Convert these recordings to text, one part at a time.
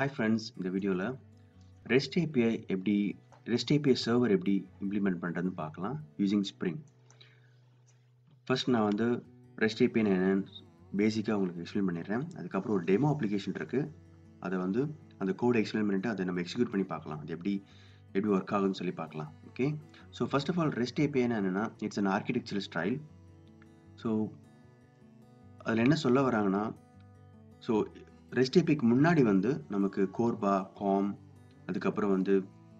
hi friends இந்த வீடியோவில் REST API எப்படி ரெஸ்ட் ஏபிஐ சர்வர் எப்படி இம்ப்ளிமெண்ட் பண்ணுறதுன்னு பார்க்கலாம் யூசிங் ஸ்ப்ரிங் ஃபர்ஸ்ட் நான் வந்து ரெஸ்ட் ஏபிஐ என்னென்னு பேசிக்காக உங்களுக்கு எக்ஸ்பிளைன் பண்ணிடுறேன் அதுக்கப்புறம் ஒரு டெமோ அப்ளிகேஷன் இருக்குது அதை வந்து அந்த கோடை எக்ஸ்பிளைன் பண்ணிவிட்டு அதை நம்ம எக்ஸிக்யூட் பண்ணி பார்க்கலாம் அது எப்படி எப்படி ஒர்க் ஆகுதுன்னு சொல்லி பார்க்கலாம் okay so first of all REST ஏபிஐனா என்னென்னா it's an architectural style so அதில் என்ன சொல்ல வராங்கன்னா ஸோ ரெஸ்ட் ஏபிக்கு முன்னாடி வந்து நமக்கு கோர்பா காம் அதுக்கப்புறம் வந்து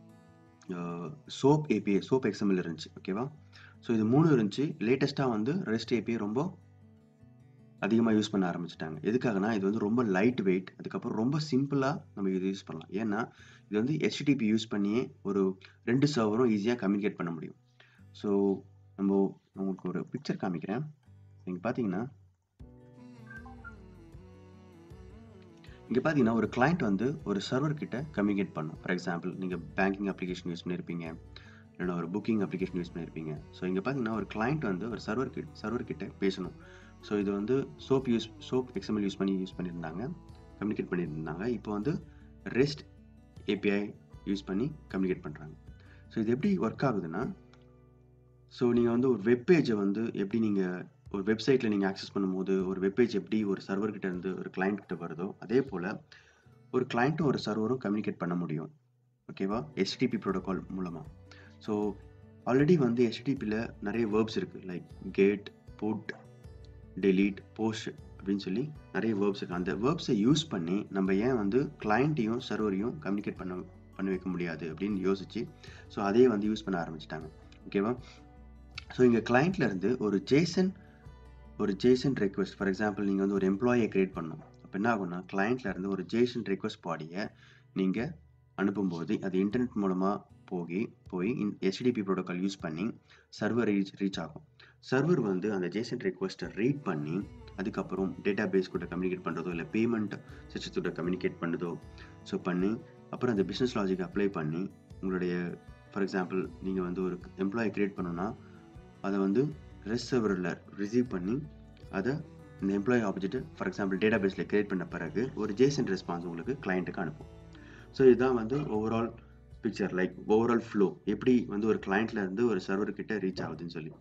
சோப் ஏபிஐ சோப் எக்ஸ்எம்எல் இருந்துச்சு ஓகேவா ஸோ இது மூணு இருந்துச்சு லேட்டஸ்ட்டாக வந்து ரெஸ்ட் ஏபிஐ ரொம்ப அதிகமாக யூஸ் பண்ண ஆரம்பிச்சிட்டாங்க எதுக்காகனா இது வந்து ரொம்ப லைட் வெயிட் அதுக்கப்புறம் ரொம்ப சிம்பிளாக நம்ம இது யூஸ் பண்ணலாம் ஏன்னா இது வந்து ஹெச்டிபி யூஸ் பண்ணியே ஒரு ரெண்டு சர்வரும் ஈஸியாக கம்யூனிகேட் பண்ண முடியும் ஸோ நம்ம உங்களுக்கு ஒரு பிக்சர் காமிக்கிறேன் நீங்கள் பார்த்தீங்கன்னா இங்கே பார்த்தீங்கன்னா ஒரு கிளைண்ட் வந்து ஒரு சர்வர் கிட்ட கம்யூனிகேட் பண்ணும் ஃபார் எக்ஸாம்பிள் நீங்கள் பேங்கிங் அப்ளிகேஷன் யூஸ் பண்ணியிருப்பீங்க இல்லைன்னா ஒரு புக்கிங் அப்ளிகேஷன் யூஸ் பண்ணியிருப்பீங்க ஸோ இங்கே பார்த்தீங்கன்னா ஒரு கிளைண்ட் வந்து ஒரு சர்வர் கிட்ட சர்வர் கிட்ட பேசணும் ஸோ இது வந்து SOAP use SOAP XML use பண்ணி யூஸ் பண்ணியிருந்தாங்க கம்யூனிகேட் பண்ணியிருந்தாங்க இப்போ வந்து ரெஸ்ட் ஏபிஐ யூஸ் பண்ணி கம்யூனிகேட் பண்ணுறாங்க ஸோ இது எப்படி ஒர்க் ஆகுதுன்னா ஸோ நீங்கள் வந்து ஒரு வெப் பேஜை வந்து எப்படி நீங்கள் ஒரு வெப்சைட்டில் நீங்கள் ஆக்சஸ் பண்ணும்போது ஒரு வெப்பேஜ் எப்படி ஒரு சர்வர்கிட்ட இருந்து ஒரு கிளைண்ட் கிட்ட வருதோ அதே போல் ஒரு கிளைண்ட்டும் ஒரு சர்வரும் கம்யூனிகேட் பண்ண முடியும் ஓகேவா ஹெச்டிபி ப்ரோட்டோகால் மூலமாக ஸோ ஆல்ரெடி வந்து ஹெச்டிபியில் நிறைய வேர்ப்ஸ் இருக்குது like get put delete post அப்படின்னு சொல்லி நிறைய வேர்ப்ஸ் இருக்குது அந்த வேர்ப்ஸை யூஸ் பண்ணி நம்ம ஏன் வந்து கிளைண்ட்டையும் சர்வரையும் கம்யூனிகேட் பண்ண பண்ண வைக்க முடியாது அப்படின்னு யோசிச்சு ஸோ அதே வந்து யூஸ் பண்ண ஆரம்பிச்சிட்டாங்க ஓகேவா ஸோ இங்கே கிளைண்ட்ல இருந்து ஒரு ஜேசன் ஒரு ஜேசன் ரெக்வஸ்ட் ஃபார் எக்ஸாம்பிள் நீங்கள் வந்து ஒரு எம்ப்ளாயை கிரியேட் பண்ணணும் அப்போ என்ன ஆகும்னா கிளைண்ட்ல இருந்து ஒரு ஜேசன் ரெக்வஸ்ட் பாடியை நீங்கள் அனுப்பும்போது அது இன்டர்நெட் மூலமாக போய் போய் ஹெச்டிபி ப்ரோட்டோக்கால் யூஸ் பண்ணி சர்வர் ரீச் ரீச் ஆகும் சர்வர் வந்து அந்த ஜேசன் ரெக்வஸ்ட்டை ரீட் பண்ணி அதுக்கப்புறம் டேட்டா பேஸ் கூட கம்யூனிகேட் பண்ணுறதோ இல்லை பேமெண்ட் சிஸ்டத்தோட கம்யூனிகேட் பண்ணுதோ ஸோ பண்ணி அப்புறம் அந்த பிஸ்னஸ் லாஜிக் அப்ளை பண்ணி உங்களுடைய ஃபார் எக்ஸாம்பிள் நீங்கள் வந்து ஒரு எம்ப்ளாயி கிரியேட் பண்ணணும்னா அதை வந்து ரெஸ்ட் சர்வரில் ரிசீவ் பண்ணி அதை இந்த எம்ப்ளாயி ஆப்ஜெக்ட் ஃபார் எக்ஸாம்பிள் டேட்டா பேஸில் கிரியேட் பண்ண பிறகு ஒரு ஜேசன் ரெஸ்பான்ஸ் உங்களுக்கு கிளைண்ட்டுக்கு அனுப்பும் ஸோ இதுதான் வந்து overall picture like overall flow எப்படி வந்து ஒரு கிளைண்ட்ல இருந்து ஒரு சர்வர் கிட்ட ரீச் ஆகுதுன்னு சொல்லி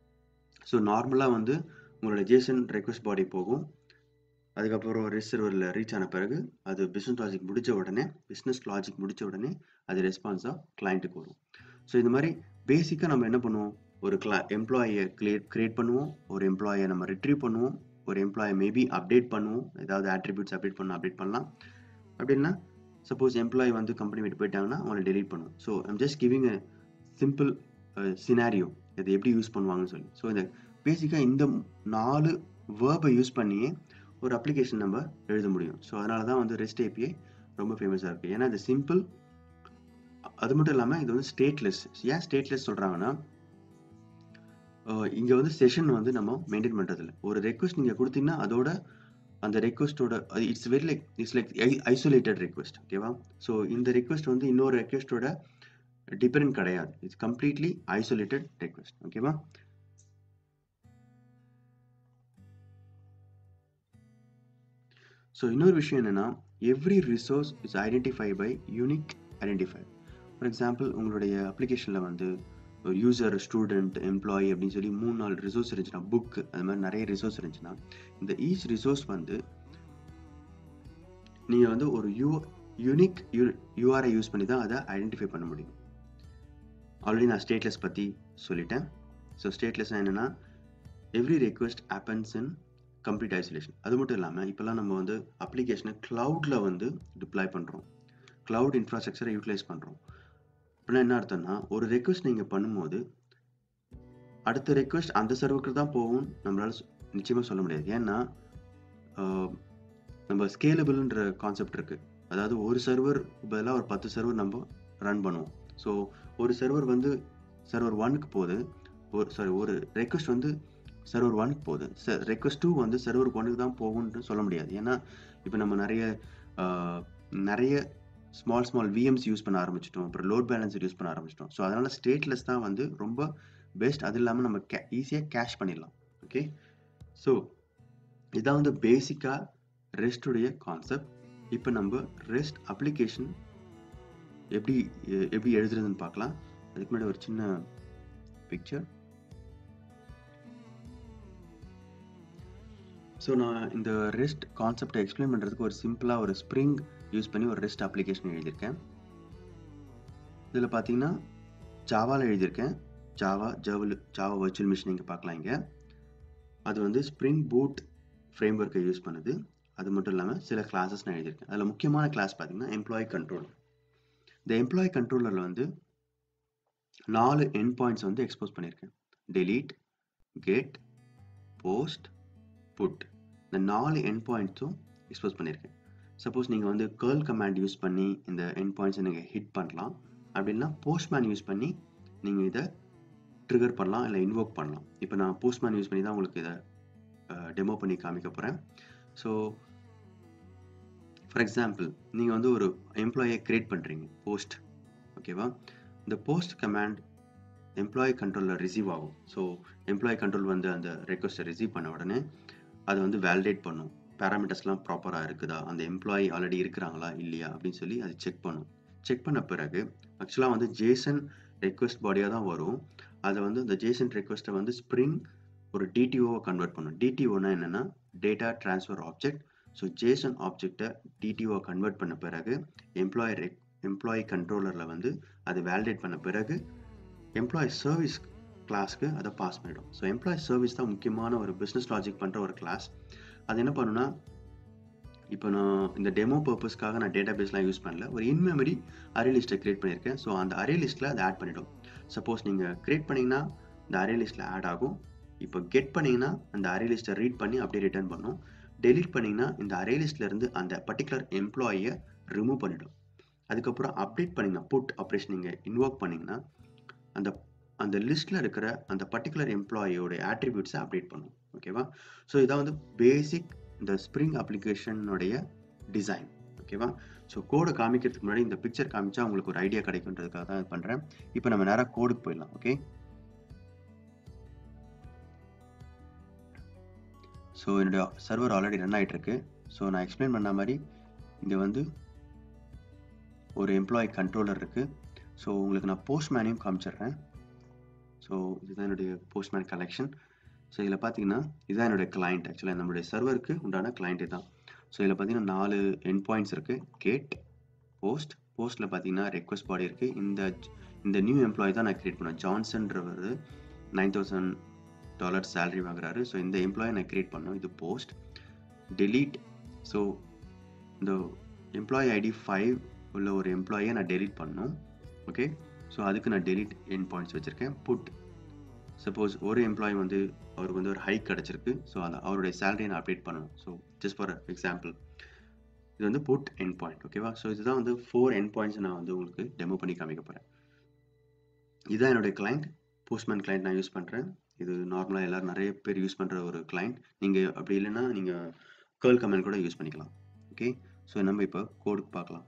ஸோ நார்மலாக வந்து உங்களோட ஜேசன் ரெக்வஸ்ட் பாடி போகும் அதுக்கப்புறம் ரெஸ்ட் சர்வரில் ரீச் ஆன பிறகு அது பிஸ்னஸ் லாஜிக் முடிச்ச உடனே பிஸ்னஸ் லாஜிக் முடிச்ச உடனே அது ரெஸ்பான்ஸாக கிளைண்ட்டுக்கு வரும் ஸோ இந்த மாதிரி பேசிக்காக நம்ம என்ன பண்ணுவோம் ஒரு கிளா எம்ப்ளாயை கிரியேட் கிரியேட் பண்ணுவோம் ஒரு எம்ப்ளாயை நம்ம ரிட்ரீவ் பண்ணுவோம் ஒரு எம்ப்ளாயை மேபி அப்டேட் பண்ணுவோம் ஏதாவது ஆட்ரிபியூட்ஸ் அப்டேட் பண்ண அப்டேட் பண்ணலாம் அப்படின்னா சப்போஸ் எம்ப்ளாயி வந்து கம்பெனி விட்டு போயிட்டாங்கன்னா அவங்கள டெலீட் பண்ணுவோம் so I'm just giving a simple scenario இதை எப்படி யூஸ் பண்ணுவாங்கன்னு சொல்லி ஸோ இந்த பேசிக்காக இந்த நாலு வேர்பை யூஸ் பண்ணியே ஒரு அப்ளிகேஷன் நம்ம எழுத முடியும் ஸோ அதனால தான் வந்து ரெஸ்ட் ஏபிஐ ரொம்ப ஃபேமஸாக இருக்குது ஏன்னா இது சிம்பிள் அது மட்டும் இல்லாமல் இது வந்து ஸ்டேட்லெஸ் ஏன் ஸ்டேட்லெஸ் சொல்கிறாங்கன்னா இங்கே வந்து செஷன் வந்து நம்ம மெயின்டைன் பண்ணுறதில்ல ஒரு ரெக்வஸ்ட் நீங்கள் கொடுத்தீங்கன்னா அதோட அந்த ரெக்வஸ்ட்டோட it's very like it's like isolated request ஓகேவா ஸோ இந்த ரெக்வஸ்ட் வந்து இன்னொரு ரெக்வஸ்ட்டோட டிபெண்ட் கிடையாது இட்ஸ் கம்ப்ளீட்லி ஐசோலேட்டட் ரெக்வஸ்ட் ஓகேவா ஸோ இன்னொரு விஷயம் என்னென்னா every resource is identify by unique identify for example உங்களுடைய அப்ளிகேஷனில் வந்து ஒரு யூசர் ஸ்டூடெண்ட் எம்ப்ளாயி அப்படின்னு சொல்லி மூணு நாலு ரிசோர்ஸ் இருந்துச்சுன்னா புக் அது மாதிரி நிறைய ரிசோர்ஸ் இருந்துச்சுன்னா இந்த ஈச் ரிசோர்ஸ் வந்து நீங்கள் வந்து ஒரு U unique U URI use பண்ணி தான் அதை ஐடென்டிஃபை பண்ண முடியும் ஆல்ரெடி நான் ஸ்டேட்லெஸ் பற்றி சொல்லிட்டேன் ஸோ ஸ்டேட்லெஸ் என்னென்னா every request happens in complete isolation அது மட்டும் இல்லாமல் இப்போல்லாம் நம்ம வந்து அப்ளிகேஷனை க்ளவுடில் வந்து டிப்ளாய் பண்ணுறோம் க்ளவுட் இன்ஃப்ராஸ்ட்ரக்சரை யூட்டிலைஸ் பண்ணுறோம் அப்படின்னா என்ன அர்த்தம்னா ஒரு ரெக்வஸ்ட் நீங்கள் பண்ணும்போது அடுத்த ரெக்வஸ்ட் அந்த சர்வருக்கு தான் போகும் நம்மளால நிச்சயமாக சொல்ல முடியாது ஏன்னா நம்ம ஸ்கேலபிள்ன்ற கான்செப்ட் இருக்குது அதாவது ஒரு சர்வர் பதிலாக ஒரு பத்து சர்வர் நம்ம ரன் பண்ணுவோம் ஸோ ஒரு சர்வர் வந்து சர்வர் ஒனுக்கு போகுது ஒரு சாரி ஒரு ரெக்வஸ்ட் வந்து சர்வர் ஒனுக்கு போகுது சார் ரெக்வஸ்ட் டூ வந்து சர்வர் ஒனுக்கு தான் போகும்னு சொல்ல முடியாது ஏன்னா இப்போ நம்ம நிறைய நிறைய ஸ்மால் ஸ்மால் விஎம்ஸ் யூஸ் பண்ண ஆரம்பிச்சிட்டோம் அப்புறம் லோட் பேலன்ஸர் யூஸ் பண்ண ஆரம்பிச்சிட்டோம் ஸோ அதனால் ஸ்டேட்லெஸ் தான் வந்து ரொம்ப பெஸ்ட் அது இல்லாமல் நம்ம கே ஈஸியாக கேஷ் பண்ணிடலாம் ஓகே ஸோ இதான் வந்து பேசிக்காக ரெஸ்டுடைய கான்செப்ட் இப்போ நம்ம ரெஸ்ட் அப்ளிகேஷன் எப்படி எ- எப்படி எழுதுறதுன்னு பார்க்கலாம் அதுக்கு முன்னாடி ஒரு சின்ன பிக்சர் ஸோ நான் இந்த ரெஸ்ட் கான்செப்டை எக்ஸ்பிளைன் பண்ணுறதுக்கு ஒரு சிம்பிளாக ஒரு ஸ்ப்ரிங் யூஸ் பண்ணி ஒரு ரெஸ்ட் அப்ளிகேஷன் எழுதியிருக்கேன் இதில் பார்த்தீங்கன்னா ஜாவாவில் எழுதியிருக்கேன் ஜாவா ஜவல் ஜாவா வர்ச்சுவல் மிஷின் இங்கே பார்க்கலாம் இங்கே அது வந்து ஸ்ப்ரிங் பூட் ஃப்ரேம் ஒர்க்கை யூஸ் பண்ணுது அது மட்டும் இல்லாமல் சில கிளாஸஸ் நான் எழுதியிருக்கேன் அதில் முக்கியமான கிளாஸ் பார்த்தீங்கன்னா எம்ப்ளாயி கண்ட்ரோல் இந்த எம்ப்ளாயி கண்ட்ரோலரில் வந்து நாலு எண்ட் பாயிண்ட்ஸ் வந்து எக்ஸ்போஸ் பண்ணியிருக்கேன் delete கெட் போஸ்ட் புட் இந்த நாலு எண்ட் பாயிண்ட்ஸும் எக்ஸ்போஸ் பண்ணியிருக்கேன் சப்போஸ் நீங்கள் வந்து கேர்ள் கமாண்ட் யூஸ் பண்ணி இந்த எண்ட் பாயிண்ட்ஸை நீங்கள் ஹிட் பண்ணலாம் அப்படின்னா போஸ்ட்மேன் யூஸ் பண்ணி நீங்கள் இதை ட்ரிகர் பண்ணலாம் இல்லை இன்வோக் பண்ணலாம் இப்போ நான் போஸ்ட்மேன் யூஸ் பண்ணி தான் உங்களுக்கு இதை டெமோ பண்ணி காமிக்க போகிறேன் ஸோ ஃபார் எக்ஸாம்பிள் நீங்கள் வந்து ஒரு எம்ப்ளாயை க்ரியேட் பண்ணுறீங்க போஸ்ட் ஓகேவா இந்த போஸ்ட் கமாண்ட் எம்ப்ளாயி கண்ட்ரோலில் ரிசீவ் ஆகும் ஸோ எம்ப்ளாயி கண்ட்ரோல் வந்து அந்த ரெக்வஸ்ட்டை ரிசீவ் பண்ண உடனே அதை வந்து வேலிடேட் பண்ணும் பேராமீட்டர்ஸ்லாம் ப்ராப்பராக இருக்குதா அந்த எம்ப்ளாயி ஆல்ரெடி இருக்கிறாங்களா இல்லையா அப்படின்னு சொல்லி அது செக் பண்ணும் செக் பண்ண பிறகு ஆக்சுவலாக வந்து ஜேசன் ரெக்வஸ்ட் பாடியாக தான் வரும் அதை வந்து அந்த ஜேசன் ரெக்வஸ்ட்டை வந்து ஸ்ப்ரிங் ஒரு டிடிஓவை கன்வெர்ட் பண்ணும் டிடிஓனா என்னென்னா data transfer object so JSON ஆப்ஜெக்டை டிடிஓ கன்வெர்ட் பண்ண பிறகு எம்ப்ளாயி ரெக் எம்ப்ளாயி கண்ட்ரோலரில் வந்து அது வேலிடேட் பண்ண பிறகு எம்ப்ளாயி சர்வீஸ் கிளாஸ்க்கு அதை பாஸ் பண்ணிடும் ஸோ எம்ப்ளாயி சர்வீஸ் தான் முக்கியமான ஒரு பிஸ்னஸ் லாஜிக் பண்ணுற ஒரு கிளாஸ் அது என்ன பண்ணுன்னா இப்போ நான் இந்த டெமோ பர்பஸ்க்காக நான் டேட்டா பேஸ்லாம் யூஸ் பண்ணல ஒரு இன்மெமரி அரே லிஸ்ட்டை கிரியேட் பண்ணியிருக்கேன் ஸோ அந்த அரே லிஸ்ட்டில் அதை ஆட் பண்ணிடும் சப்போஸ் நீங்கள் கிரியேட் பண்ணிங்கன்னா இந்த அரே லிஸ்ட்டில் ஆட் ஆகும் இப்போ கெட் பண்ணிங்கன்னா அந்த அரே லிஸ்ட்டை ரீட் பண்ணி அப்படியே ரிட்டர்ன் பண்ணும் டெலீட் பண்ணிங்கன்னா இந்த அரே லிஸ்ட்லேருந்து அந்த பர்டிகுலர் எம்ப்ளாயியை ரிமூவ் பண்ணிடும் அதுக்கப்புறம் அப்டேட் பண்ணிங்கன்னா புட் ஆப்ரேஷன் நீங்கள் இன்வோக் பண்ணிங்கன்னா அந்த அந்த லிஸ்ட்டில் இருக்கிற அந்த பர்டிகுலர் எம்ப்ளாயியோட ஆட்ரிபியூட்ஸை அப்டேட் பண்ணும் ஓகேவா ஸோ இதான் வந்து பேசிக் இந்த ஸ்ப்ரிங் அப்ளிகேஷனுடைய டிசைன் ஓகேவா ஸோ கோடை காமிக்கிறதுக்கு முன்னாடி இந்த பிக்சர் காமிச்சா உங்களுக்கு ஒரு ஐடியா கிடைக்குன்றதுக்காக தான் இது பண்ணுறேன் இப்போ நம்ம நேராக கோடுக்கு போயிடலாம் ஓகே ஸோ என்னுடைய சர்வர் ஆல்ரெடி ரன் ஆகிட்டு இருக்கு ஸோ நான் எக்ஸ்பிளைன் பண்ண மாதிரி இங்கே வந்து ஒரு எம்ப்ளாயி கண்ட்ரோலர் இருக்குது ஸோ உங்களுக்கு நான் போஸ்ட்மேனையும் காமிச்சிடுறேன் ஸோ இதுதான் என்னுடைய போஸ்ட்மேன் கலெக்ஷன் ஸோ இதில் பார்த்தீங்கன்னா இதுதான் என்னுடைய கிளைண்ட் ஆக்சுவலாக நம்மளுடைய சர்வருக்கு உண்டான கிளைண்ட்டு தான் ஸோ இதில் பார்த்தீங்கன்னா நாலு எண்ட் பாயிண்ட்ஸ் இருக்குது கேட் போஸ்ட் போஸ்ட்டில் பார்த்தீங்கன்னா ரெக்வஸ்ட் பாடி இருக்குது இந்த இந்த நியூ எம்ப்ளாயி தான் நான் கிரியேட் பண்ணேன் ஜான்சன்றவர் நைன் தௌசண்ட் டாலர் சேலரி வாங்குறாரு ஸோ இந்த எம்ப்ளாயை நான் கிரியேட் பண்ணோம் இது போஸ்ட் delete ஸோ இந்த எம்ப்ளாயி ஐடி ஃபைவ் உள்ள ஒரு எம்ப்ளாயை நான் டெலீட் பண்ணணும் ஓகே ஸோ அதுக்கு நான் டெலீட் என் பாயிண்ட்ஸ் வச்சுருக்கேன் புட் சப்போஸ் ஒரு எம்ப்ளாயி வந்து அவருக்கு வந்து ஒரு ஹைக் கிடச்சிருக்கு ஸோ அதை அவருடைய சேலரியை நான் அப்டேட் பண்ணணும் ஸோ ஜஸ்ட் ஃபார் எக்ஸாம்பிள் இது வந்து புட் என் பாயிண்ட் ஓகேவா ஸோ இதுதான் வந்து ஃபோர் என் பாயிண்ட்ஸ் நான் வந்து உங்களுக்கு டெமோ பண்ணி காமிக்க போகிறேன் இதுதான் என்னுடைய கிளைண்ட் போஸ்ட்மேன் கிளைண்ட் நான் யூஸ் பண்ணுறேன் இது நார்மலாக எல்லோரும் நிறைய பேர் யூஸ் பண்ணுற ஒரு கிளைண்ட் நீங்கள் அப்படி இல்லைன்னா நீங்கள் கேர்ள் கமெண்ட் கூட யூஸ் பண்ணிக்கலாம் ஓகே ஸோ நம்ம இப்போ கோடுக்கு பார்க்கலாம்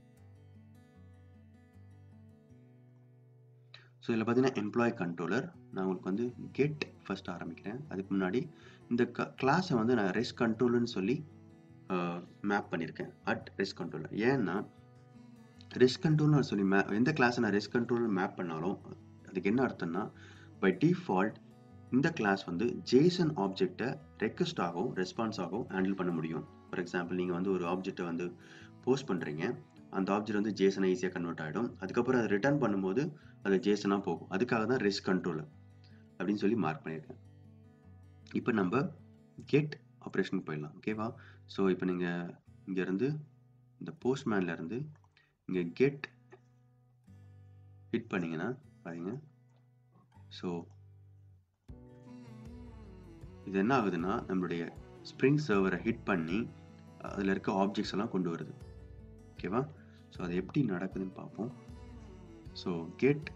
ஸோ இதில் பார்த்தீங்கன்னா எம்ப்ளாய் கண்ட்ரோலர் நான் உங்களுக்கு வந்து கெட் ஃபர்ஸ்ட் ஆரம்பிக்கிறேன் அதுக்கு முன்னாடி இந்த க கிளாஸை வந்து நான் ரெஸ்ட் கண்ட்ரோல்னு சொல்லி மேப் பண்ணியிருக்கேன் அட் ரெஸ்ட் கண்ட்ரோலர் ஏன்னா ரெஸ்ட் கண்ட்ரோல்னு சொல்லி மே எந்த கிளாஸை நான் ரெஸ்ட் கண்ட்ரோல் மேப் பண்ணாலும் அதுக்கு என்ன அர்த்தம்னா பை டிஃபால்ட் இந்த கிளாஸ் வந்து ஜேசன் ஆப்ஜெக்டை ரெக்வஸ்ட் ஆகும் ரெஸ்பான்ஸ் ஆகும் ஹேண்டில் பண்ண முடியும் ஃபார் எக்ஸாம்பிள் நீங்கள் வந்து ஒரு ஆப்ஜெக்டை வந்து போஸ்ட் பண்ணுறீங்க அந்த ஆப்ஜெக்ட் வந்து ஜேசனை ஈஸியாக கன்வெர்ட் ஆகிடும் அதுக்கப்புறம் அதை ரிட்டர்ன் பண்ணும்போது அது ஜேசனாக போகும் அதுக்காக தான் ரெஸ்ட் கண்ட்ரோலர் அப்படின்னு சொல்லி மார்க் பண்ணியிருக்கேன் இப்போ நம்ம கெட் ஆப்ரேஷனுக்கு போயிடலாம் ஓகேவா ஸோ இப்போ நீங்கள் இங்கேருந்து இந்த போஸ்ட்மேன்லேருந்து இங்கே கெட் ஹிட் பண்ணிங்கன்னா பாருங்க ஸோ இது என்ன ஆகுதுன்னா நம்மளுடைய ஸ்ப்ரிங் சர்வரை ஹிட் பண்ணி அதில் இருக்க ஆப்ஜெக்ட்ஸ் எல்லாம் கொண்டு வருது ஓகேவா ஸோ அது எப்படி நடக்குதுன்னு பார்ப்போம் so get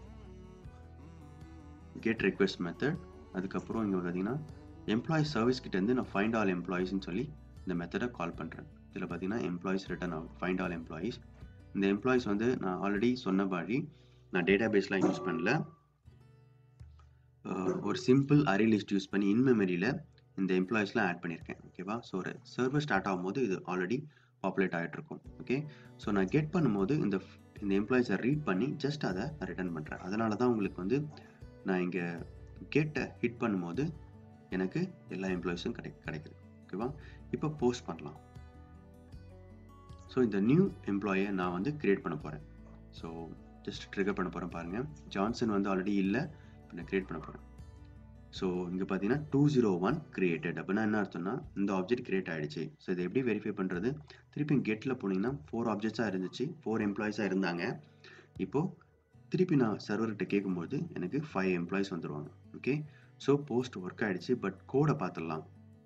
get request method அதுக்கப்புறம் இங்கே பார்த்தீங்கன்னா எம்ப்ளாயி சர்வீஸ் கிட்டேருந்து நான் ஃபைண்ட் ஆல் எம்ப்ளாயிஸ்னு சொல்லி இந்த மெத்தடை கால் பண்ணுறேன் இதில் பார்த்தீங்கன்னா எம்ப்ளாயிஸ் ரிட்டர்ன் ஆகும் ஃபைண்ட் ஆல் எம்ப்ளாயிஸ் இந்த எம்ப்ளாயிஸ் வந்து நான் ஆல்ரெடி சொன்ன மாதிரி நான் டேட்டா பேஸ்லாம் யூஸ் பண்ணல ஒரு சிம்பிள் அரே லிஸ்ட் யூஸ் பண்ணி இன் மெமரியில் இந்த எம்ப்ளாயிஸ்லாம் ஆட் பண்ணியிருக்கேன் ஓகேவா ஸோ ஒரு சர்வர் ஸ்டார்ட் ஆகும்போது இது ஆல்ரெடி பாப்புலேட் ஆகிட்டு இருக்கும் ஓகே ஸோ நான் கெட் பண்ணும்போது இந்த இந்த எம்ப்ளாயிஸை ரீட் பண்ணி ஜஸ்ட் அதை ரிட்டர்ன் பண்ணுறேன் அதனால தான் உங்களுக்கு வந்து நான் இங்கே கெட்டை ஹிட் பண்ணும்போது எனக்கு எல்லா எம்ப்ளாயிஸும் கிடை கிடைக்குது ஓகேவா இப்போ போஸ்ட் பண்ணலாம் ஸோ இந்த நியூ எம்ப்ளாயை நான் வந்து கிரியேட் பண்ண போகிறேன் ஸோ ஜஸ்ட் ட்ரிகர் பண்ண போகிறேன் பாருங்கள் ஜான்சன் வந்து ஆல்ரெடி இல்லை இப்போ நான் கிரியேட் பண்ண போகிறேன் ஸோ இங்கே பார்த்தீங்கன்னா டூ ஜீரோ ஒன் கிரியேட்டட் அப்படின்னா என்ன அர்த்தம்னா இந்த ஆப்ஜெக்ட் கிரியேட் ஆகிடுச்சு ஸோ இதை எப்படி வெரிஃபை பண்ணுறது திருப்பி கெட்டில் போனீங்கன்னா ஃபோர் ஆப்ஜெக்ட்ஸாக இருந்துச்சு ஃபோர் எம்ப்ளாயிஸாக இருந்தாங்க இப்போது திருப்பி நான் சர்வர்கிட்ட கேட்கும்போது எனக்கு ஃபைவ் எம்ப்ளாயிஸ் வந்துடுவாங்க ஓகே ஸோ போஸ்ட் ஒர்க் ஆகிடுச்சு பட் கோடை பார்த்துடலாம்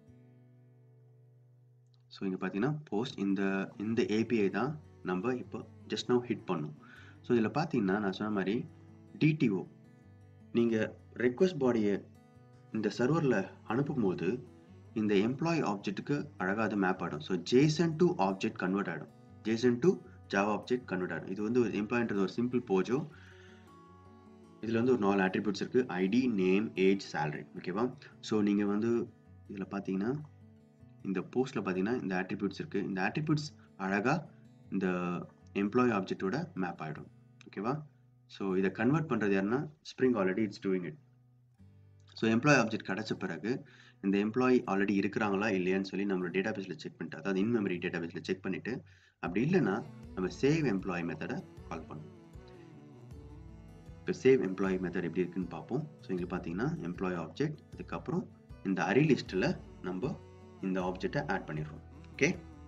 ஸோ இங்கே பார்த்தீங்கன்னா போஸ்ட் இந்த இந்த ஏபிஐ தான் நம்ம இப்போ ஜஸ்ட் நவ் ஹிட் பண்ணோம் ஸோ இதில் பார்த்தீங்கன்னா நான் சொன்ன மாதிரி டிடிஓ நீங்கள் ரெக்வஸ்ட் பாடியை இந்த சர்வரில் அனுப்பும்போது இந்த எம்ப்ளாயி ஆப்ஜெக்ட்டுக்கு அழகாக அது மேப் ஆகிடும் so JSON to object convert ஆகிடும் JSON to Java object convert ஆகிடும் இது வந்து ஒரு எம்ப்ளாயின்றது ஒரு சிம்பிள் போஜோ இதில் வந்து ஒரு நாலு ஆட்ரிபியூட்ஸ் இருக்குது ஐடி நேம் ஏஜ் சேலரி ஓகேவா ஸோ நீங்கள் வந்து இதில் பார்த்தீங்கன்னா இந்த போஸ்ட்டில் பார்த்தீங்கன்னா இந்த ஆட்ரிபியூட்ஸ் இருக்குது இந்த ஆட்ரிபியூட்ஸ் அழகாக இந்த எம்ப்ளாயி ஆப்ஜெக்டோட மேப் ஆகிடும் ஓகேவா ஸோ இதை கன்வெர்ட் பண்ணுறது யாருன்னா Spring already it's doing it so employee object கிடச்ச பிறகு இந்த எம்ப்ளாயி ஆல்ரெடி இருக்கிறாங்களா இல்லையான்னு சொல்லி நம்மளோட டேட்டா பேஸில் செக் பண்ணிட்டு அதாவது இன் மெமரி டேட்டா பேஸில் செக் பண்ணிவிட்டு அப்படி இல்லைன்னா நம்ம சேவ் எம்ப்ளாயி மெத்தடை கால் பண்ணுவோம் இப்போ சேவ் எம்ப்ளாயி மெத்தட் எப்படி இருக்குன்னு பார்ப்போம் ஸோ இங்கே பார்த்தீங்கன்னா எம்ப்ளாயி ஆப்ஜெக்ட் அதுக்கப்புறம் இந்த அரி லிஸ்ட்டில் நம்ம இந்த ஆப்ஜெக்டை ஆட் பண்ணிடுறோம் ஓகே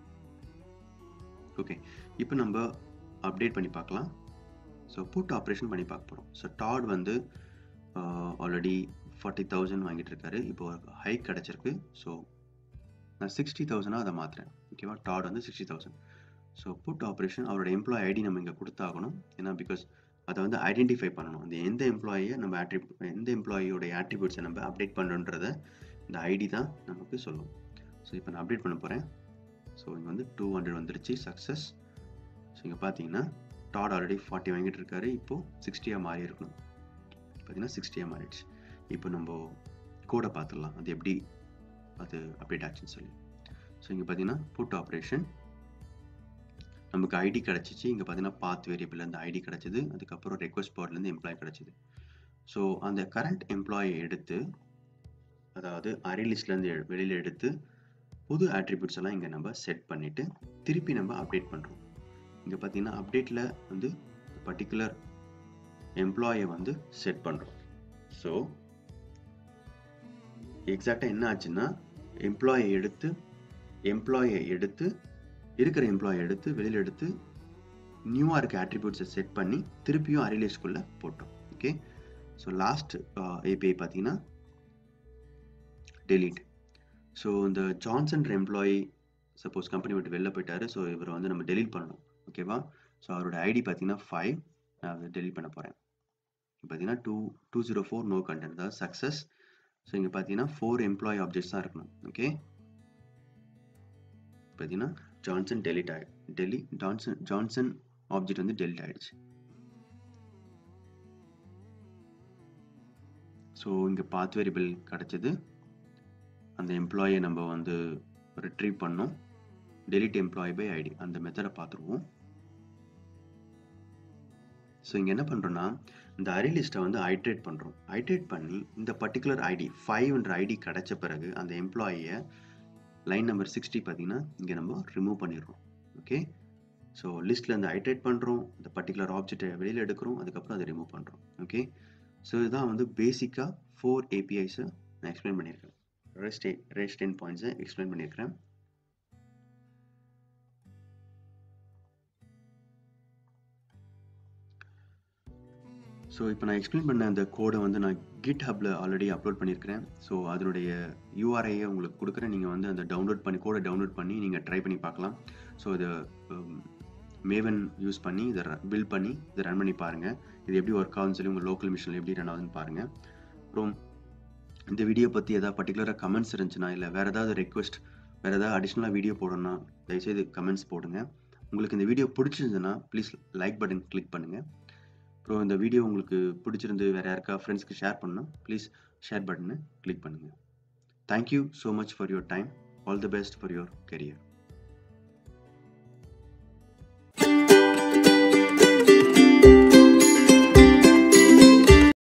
ஓகே இப்போ நம்ம அப்டேட் பண்ணி பார்க்கலாம் ஸோ புட் ஆப்ரேஷன் பண்ணி பார்க்க போகிறோம் ஸோ டாட் வந்து ஆல்ரெடி ஃபார்ட்டி தௌசண்ட் வாங்கிட்டு இருக்காரு இப்போ ஒரு ஹைக் கிடச்சிருக்கு ஸோ நான் சிக்ஸ்டி தௌசண்டாக அதை மாற்றுறேன் ஓகேவா டாட் வந்து sixty thousand so put operation அவரோட எம்ப்ளாயி ஐடி நம்ம இங்கே கொடுத்தாகணும் ஏன்னா பிகாஸ் அதை வந்து ஐடென்டிஃபை பண்ணணும் அந்த எந்த எம்ப்ளாயியை நம்ம ஆட்ரிப் எந்த எம்ப்ளாயியோடைய ஆட்ரிபியூட்ஸை நம்ம அப்டேட் பண்ணுன்றத இந்த ஐடி தான் நமக்கு சொல்லும் ஸோ இப்போ நான் அப்டேட் பண்ண போகிறேன் ஸோ இங்கே வந்து டூ ஹண்ட்ரட் வந்துருச்சு சக்ஸஸ் ஸோ இங்கே பார்த்தீங்கன்னா டாட் ஆல்ரெடி ஃபார்ட்டி வாங்கிட்டு இருக்காரு இப்போது சிக்ஸ்டியாக மாறி இருக்கணும் பார்த்தீங்கன்னா சிக்ஸ்டியாக மாறிடுச்சு இப்போ நம்ம கோடை பார்த்துடலாம் அது எப்படி அது அப்டேட் ஆச்சுன்னு சொல்லி ஸோ இங்கே பார்த்தீங்கன்னா புட் ஆப்ரேஷன் நமக்கு ஐடி கிடச்சிச்சு இங்கே பார்த்தீங்கன்னா பாத் வேரியபிள் அந்த ஐடி கிடச்சிது அதுக்கப்புறம் ரெக்வஸ்ட் பாட்லேருந்து எம்ப்ளாய் கிடச்சிது ஸோ அந்த கரண்ட் எம்ப்ளாயை எடுத்து அதாவது அரை லிஸ்ட்லேருந்து வெளியில் எடுத்து புது ஆட்ரிபியூட்ஸ் எல்லாம் இங்கே நம்ம செட் பண்ணிவிட்டு திருப்பி நம்ம அப்டேட் பண்ணுறோம் இங்கே பார்த்தீங்கன்னா அப்டேட்டில் வந்து பர்டிகுலர் எம்ப்ளாயை வந்து செட் பண்ணுறோம் ஸோ எக்ஸாக்டாக என்ன ஆச்சுன்னா எம்ப்ளாயை எடுத்து எம்ப்ளாயை எடுத்து இருக்கிற எம்ப்ளாயை எடுத்து வெளியில் எடுத்து நியூவாக இருக்க ஆட்ரிபியூட்ஸை செட் பண்ணி திருப்பியும் அரிலேஸ்குள்ளே போட்டோம் ஓகே ஸோ லாஸ்ட் ஏபிஐ பார்த்தீங்கன்னா டெலீட் ஸோ இந்த ஜான்சன் எம்ப்ளாயி சப்போஸ் கம்பெனி விட்டு வெளில போயிட்டாரு ஸோ இவரை வந்து நம்ம டெலீட் பண்ணணும் ஓகேவா ஸோ அவரோட ஐடி பார்த்தீங்கன்னா ஃபைவ் நான் அதை டெலீட் பண்ண போகிறேன் பார்த்தீங்கன்னா two two zero four no content அதாவது சக்ஸஸ் ஸோ இங்கே பார்த்தீங்கன்னா ஃபோர் எம்ப்ளாயி ஆப்ஜெக்ட்ஸ் தான் இருக்கணும் ஓகே பார்த்தீங்கன்னா ஜான்சன் டெலிட் ஆகி டெலி ஜான்சன் ஜான்சன் ஆப்ஜெக்ட் வந்து டெலிட் ஆகிடுச்சு ஸோ இங்கே பாத் வேரியபிள் கிடச்சிது அந்த எம்ப்ளாயை நம்ம வந்து ரிட்ரீவ் பண்ணோம் டெலிட் எம்ப்ளாயி பை ஐடி அந்த மெத்தடை பார்த்துருவோம் ஸோ இங்கே என்ன பண்ணுறோன்னா இந்த அரி லிஸ்ட்டை வந்து ஐட்ரேட் பண்ணுறோம் ஐட்ரேட் பண்ணி இந்த பர்டிகுலர் ஐடி ஃபைவ்ன்ற ஐடி கிடச்ச பிறகு அந்த எம்ப்ளாயியை லைன் நம்பர் சிக்ஸ்டி பார்த்தீங்கன்னா இங்கே நம்ம ரிமூவ் பண்ணிடுறோம் ஓகே ஸோ லிஸ்ட்டில் இந்த ஐட்ரேட் பண்ணுறோம் இந்த பர்டிகுலர் ஆப்ஜெக்டை வெளியில் எடுக்கிறோம் அதுக்கப்புறம் அதை ரிமூவ் பண்ணுறோம் ஓகே ஸோ இதுதான் வந்து பேசிக்காக ஃபோர் ஏபிஐஸை நான் எக்ஸ்பிளைன் பண்ணியிருக்கேன் ரெஸ்ட் ரெஸ்ட் டென் பாயிண்ட்ஸை எக்ஸ்பிளைன் பண்ணியிருக்கிறேன் ஸோ இப்போ நான் எக்ஸ்பிளைன் பண்ண அந்த கோடை வந்து நான் கிட் ஹப்பில் ஆல்ரெடி அப்லோட் பண்ணியிருக்கிறேன் ஸோ அதனுடைய யூஆர்ஐயை உங்களுக்கு கொடுக்குறேன் நீங்கள் வந்து அந்த டவுன்லோட் பண்ணி கோடை டவுன்லோட் பண்ணி நீங்கள் ட்ரை பண்ணி பார்க்கலாம் ஸோ இதை மேவன் யூஸ் பண்ணி இதை பில்ட் பண்ணி இதை ரன் பண்ணி பாருங்கள் இது எப்படி ஒர்க் ஆகுதுன்னு சொல்லி உங்கள் லோக்கல் மிஷினில் எப்படி ரன் ஆகுதுன்னு பாருங்கள் அப்புறம் இந்த வீடியோ பற்றி ஏதாவது பர்டிகுலராக கமெண்ட்ஸ் இருந்துச்சுன்னா இல்லை வேறு ஏதாவது ரெக்வஸ்ட் வேறு ஏதாவது அடிஷ்னலாக வீடியோ போடணும்னா தயவுசெய்து கமெண்ட்ஸ் போடுங்க உங்களுக்கு இந்த வீடியோ பிடிச்சிருந்ததுன்னா ப்ளீஸ் லைக் பட்டன் கிளிக் பண்ணுங்கள் அப்புறம் இந்த வீடியோ உங்களுக்கு பிடிச்சிருந்து வேறு யாருக்கா ஃப்ரெண்ட்ஸ்க்கு ஷேர் பண்ணணும் ப்ளீஸ் ஷேர் பட்டனை கிளிக் பண்ணுங்கள் thank you so much for your time all the best for your career